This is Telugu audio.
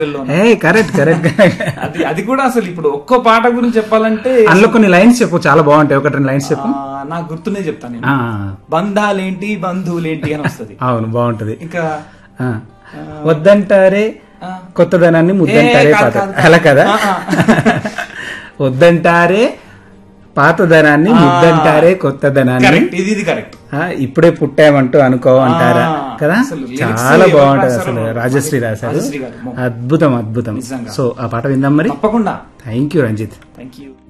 ఏ కరెక్ట్ కరెక్ట్ అది అది కూడా అసలు ఇప్పుడు ఒక్కో పాట గురించి చెప్పాలంటే అందులో కొన్ని లైన్స్ చెప్పు చాలా బాగుంటాయి ఒకటి రెండు లైన్స్ చెప్పు ఆ, నాకు గుర్తునే చెప్తాను నేను ఆ, బంధాలేంటి బంధువులేంటి అని వస్తుంది అవును బాగుంటది ఇంకా ఆ. వద్దంటారే ఆ. కొత్తదనాన్ని ముద్దంటారే ఏ, కాదు, పాత కాదు, అలా కదా ఆ, ఆ. వద్దంటారే పాతదనాన్ని ముద్దంటారే కొత్తదనాన్ని కరెక్ట్ ఇది ఇది కరెక్ట్ ఆ, ఇప్పుడే పుట్టామంటూ అనుకో అంటారా ఆ, కదా అసలు lyrics చాలా ఎవరు బాగుంటది రాశారో అసలు రాజశ్రీ రాశారు రాజశ్రీ గారు. అద్భుతం అద్భుతం నిజంగా. సో ఆ పాట విందాం మరి తప్పకుండా thank you Ranjith thank you